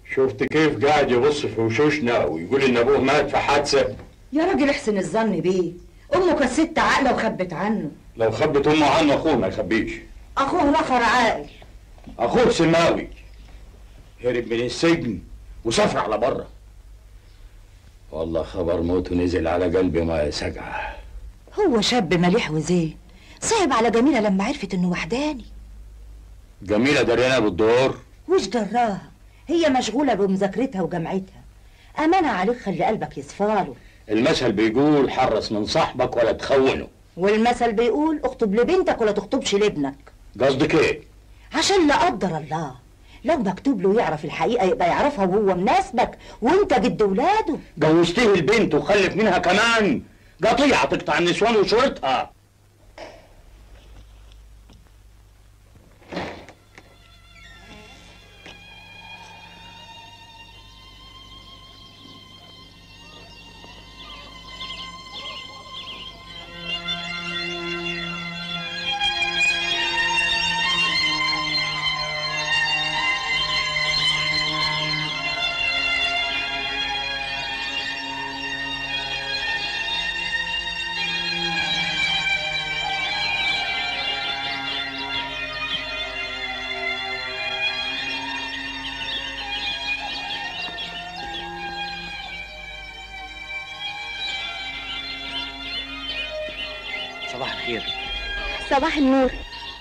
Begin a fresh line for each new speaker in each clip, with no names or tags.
شفت كيف قاعد يبص في وشوشنا ويقول ان ابوه مات في حادثه
يا راجل احسن الظن بيه امه كانت ست عاقله وخبت عنه
لو خبت امه عنه اخوه ما يخبيش
اخوه الاخر عاقل
اخوه سماوي هرب من السجن وسافر على بره والله خبر موته نزل على قلبي ما سجعه
هو شاب مليح وزين صعب على جميله لما عرفت انه وحداني
جميله دريانه بالدور
وش دراها هي مشغوله بمذاكرتها وجامعتها امانه عليك خلي قلبك يصفاله
المثل بيقول حرص من صاحبك ولا تخونه
والمثل بيقول اخطب لبنتك ولا تخطبش لابنك
قصدك ايه
عشان لا قدر الله لو مكتوب له يعرف الحقيقه يبقى يعرفها وهو مناسبك وانت جد ولاده
جوزتيه البنت وخلف منها كمان قطيعه تقطع النسوان وشورتها
صباح الخير
صباح النور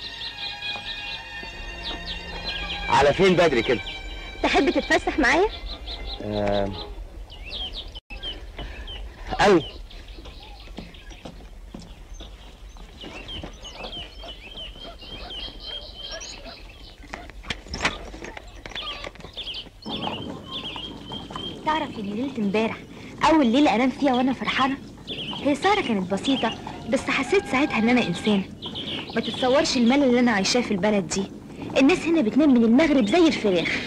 على فين بدري كده
تحب تتفسح معايا
آه... قوي
تعرف ان ليله امبارح اول ليله انام فيها وانا فرحانه هي سهره كانت بسيطه بس حسيت ساعتها ان انا انسانه ما تتصورش الملل اللي انا عايشاه في البلد دي الناس هنا بتنام من المغرب زي الفراخ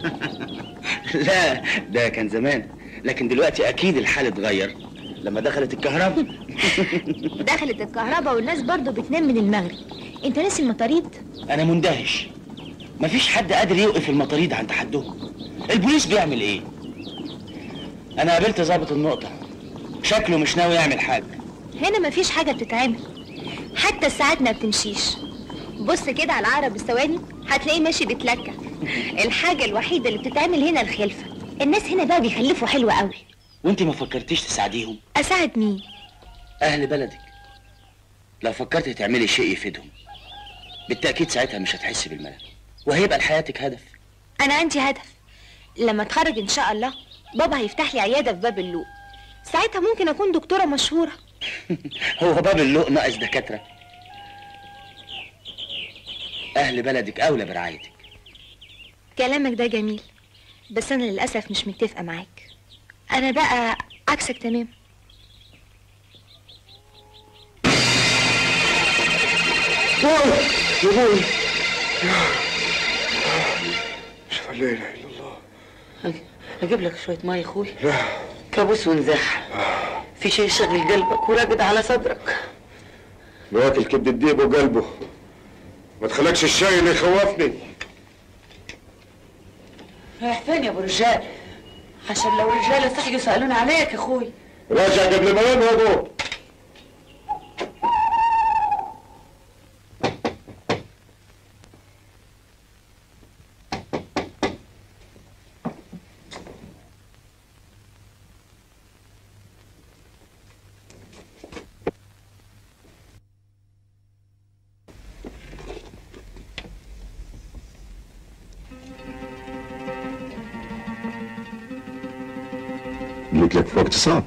لا ده كان زمان لكن دلوقتي اكيد الحال اتغير لما دخلت الكهرباء
دخلت الكهرباء والناس برضو بتنام من المغرب انت ناسي المطاريد
انا مندهش مفيش حد قادر يوقف المطاريد عند حدهم البوليس بيعمل ايه انا قابلت ضابط النقطه شكله مش ناوي يعمل حاجه
هنا مفيش حاجه بتتعمل حتى الساعات ما بتمشيش بص كده على عقرب الثواني هتلاقيه ماشي بيتلكع الحاجه الوحيده اللي بتتعمل هنا الخلفه الناس هنا بقى بيخلفوا حلو قوي
وانت ما فكرتيش تساعديهم
اساعد مين
اهل بلدك لو فكرت تعملي شيء يفيدهم بالتاكيد ساعتها مش هتحسي بالملل وهيبقى لحياتك هدف
انا عندي هدف لما اتخرج ان شاء الله بابا هيفتح لي عياده في باب اللوق ساعتها ممكن اكون دكتوره مشهوره
هو باب اللوق ناقص دكاتره اهل بلدك اولى برعايتك
كلامك ده جميل بس انا للاسف مش متفقه معاك انا بقى عكسك تمام
يا ابوي
لا اله الا الله
اجيب لك شويه ميه يا اخوي
لا
كابوس ونزاح في شيء شغل قلبك وراقد على صدرك
واكل كبد الديب وقلبه ما تخلكش الشاي اللي يخوفني
رايح فين يا ابو رجال عشان لو الرجاله صحوا يسالون عليك يا اخوي
راجع قبل ما ينهضوا
جيت لك في وقت صعب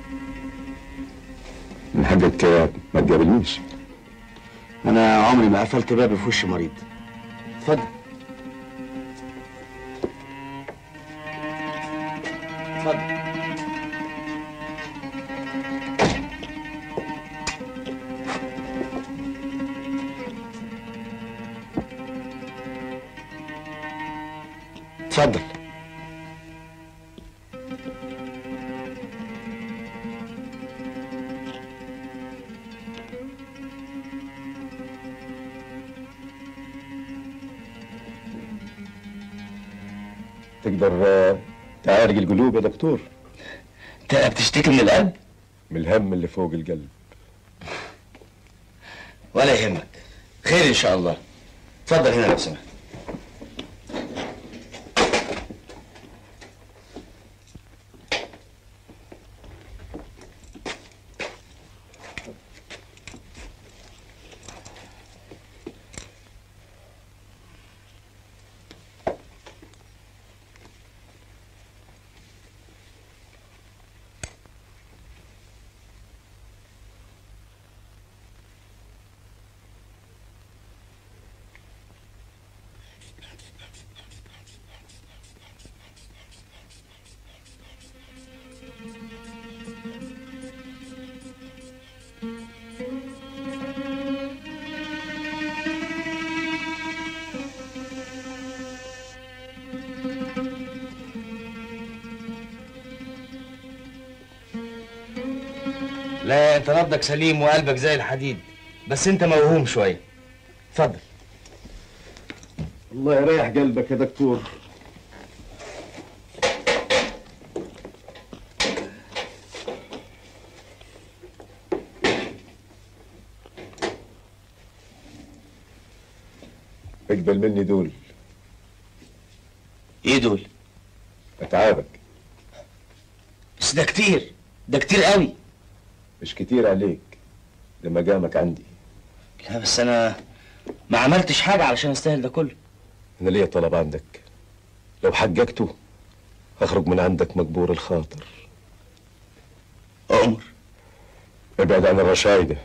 من حقك ما تقابلنيش
انا عمري ما قفلت بابي في وش مريض اتفضل اتفضل اتفضل
تقدر آه، تعالج القلوب يا دكتور
انت بتشتكي من القلب
من الهم اللي فوق القلب
ولا يهمك خير ان شاء الله اتفضل هنا لو سمحت لا انت نبضك سليم وقلبك زي الحديد بس انت موهوم شويه اتفضل
الله يريح قلبك يا دكتور اقبل مني دول
ايه دول
اتعابك
بس ده كتير ده كتير قوي
مش كتير عليك ده مقامك عندي
لا بس انا ما عملتش حاجه علشان استاهل ده كله
انا ليا طلب عندك لو حققته هخرج من عندك مجبور الخاطر
أؤمر
ابعد عن الرشايدة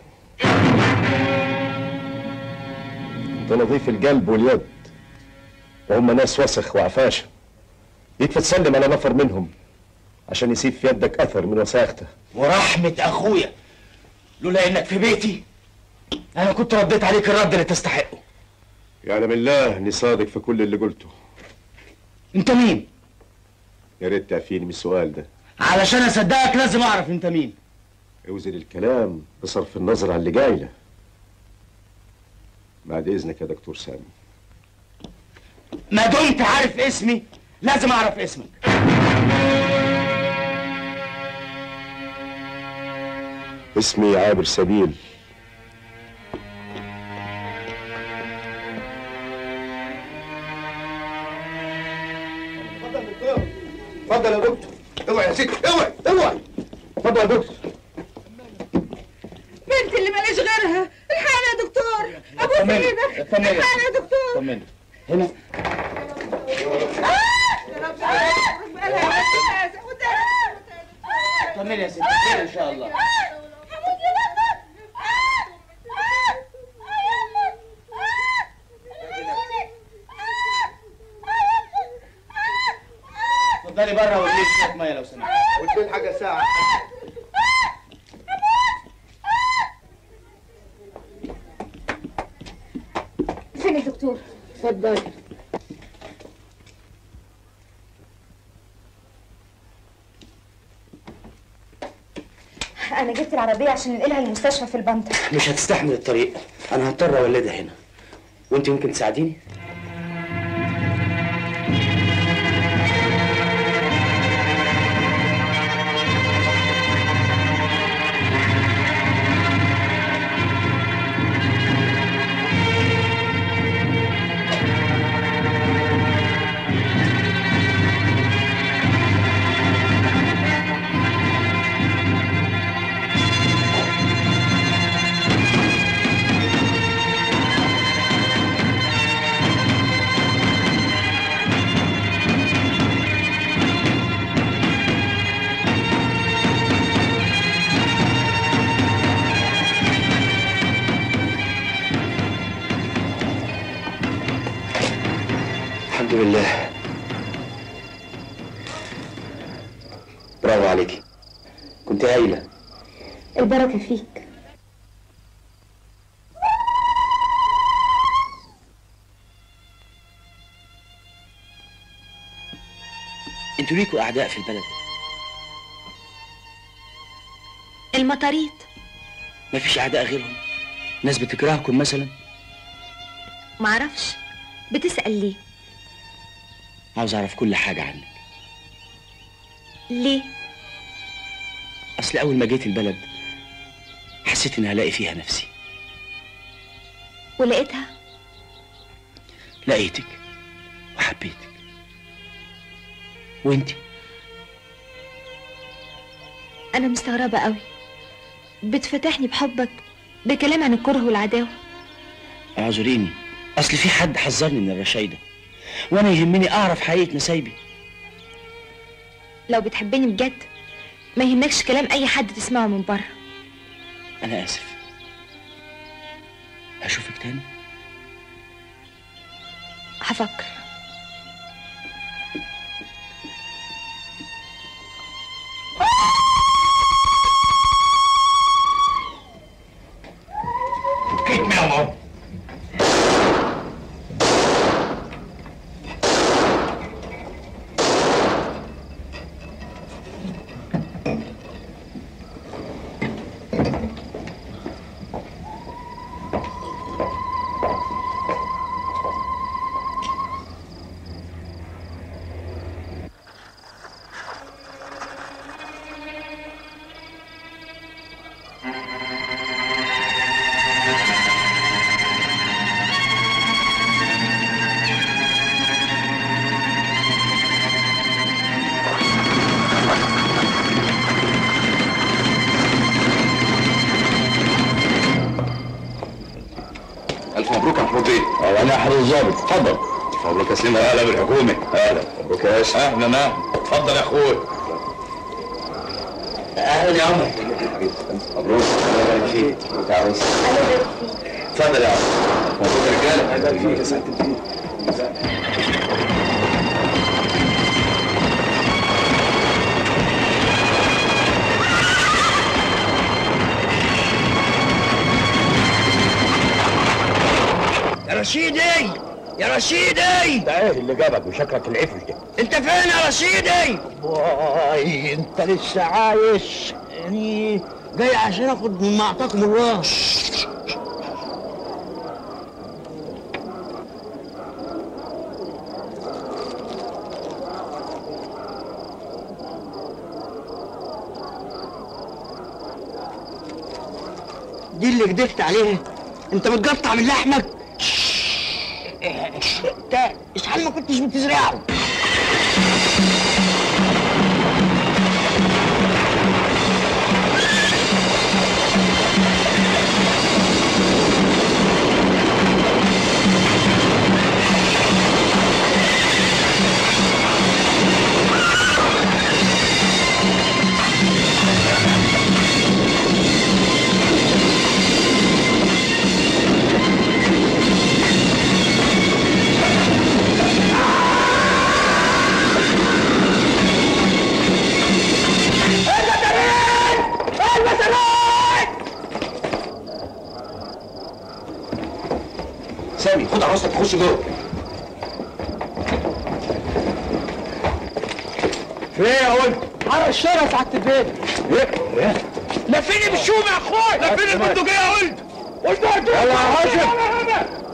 انت نظيف القلب واليد وهم ناس وسخ وعفاشة يكفي تسلم على نفر منهم عشان يسيب في يدك اثر من وساخته
ورحمه اخويا لولا انك في بيتي انا كنت رديت عليك الرد اللي تستحقه
يعلم الله اني صادق في كل اللي قلته
انت مين
يا ريت تعفيني من السؤال ده
علشان اصدقك لازم اعرف انت مين
اوزن الكلام بصرف النظر عن اللي قايله بعد اذنك يا دكتور سامي
ما دمت عارف اسمي لازم اعرف اسمك
اسمي عابر سبيل
اتفضل يا دكتور اوعي يا ستي اوعي اوعي اتفضل يا دكتور
بنتي اللي ماليش غيرها الحقني يا دكتور ابوس
طمني،
ايدك
طمني.
الحقني يا دكتور
طمني هنا
يا رب يا رب
طمني يا ستي خير ان شاء الله اتفضلي بره واديني شويه ميه لو سمحت
قلت لي حاجه ساعه
فين الدكتور
اتفضلي
انا جبت العربيه عشان ننقلها المستشفى في البنطة
مش هتستحمل الطريق انا هضطر اولدها هنا وانت يمكن تساعديني الحمد لله برافو عليكي كنت هايله
البركه فيك
انتوا ليكوا اعداء في البلد
المطاريد
مفيش اعداء غيرهم ناس بتكرهكم مثلا
معرفش بتسأل ليه
عاوز اعرف كل حاجه عنك
ليه
اصل اول ما جيت البلد حسيت اني هلاقي فيها نفسي
ولقيتها
لقيتك وحبيتك وانتي
انا مستغربه قوي بتفتحني بحبك بكلام عن الكره والعداوه
اعذريني اصل في حد حذرني من الرشايده وانا يهمني اعرف حقيقه نسايبي
لو بتحبني بجد ما يهمكش كلام اي حد تسمعه من بره
انا اسف اشوفك تاني
هفكر
كلمة يا ماما
الف مبروك يا محمود بيه
انا احد الظابط اتفضل
مبروك يا سليم
اهلا بالحكومه اهلا
مبروك يا باشا
اهلا اهلا اتفضل يا اخويا
اهلا يا عمر
مبروك الله يبارك فيك مبروك يا عروس
اتفضل يا عم
مبروك يا رجاله الله يبارك فيك يا سعاده الدين
يا رشيدي يا رشيدي
ده ايه اللي جابك وشكلك العفش كده
انت فين يا رشيدي
واي انت لسه عايش
يعني جاي عشان اخد من معطاكم الراس دي اللي كدبت عليها انت متقطع من لحمك انت اشحال ما كنتش بتزرعه
سامي خد عروستك تخش جوه
في ايه يا ولد
على الشارع ساعة البيت
ايه
لفيني بالشوم يا اخويا لفيني بالبندقية يا ولد قلت
يلا يا هاشم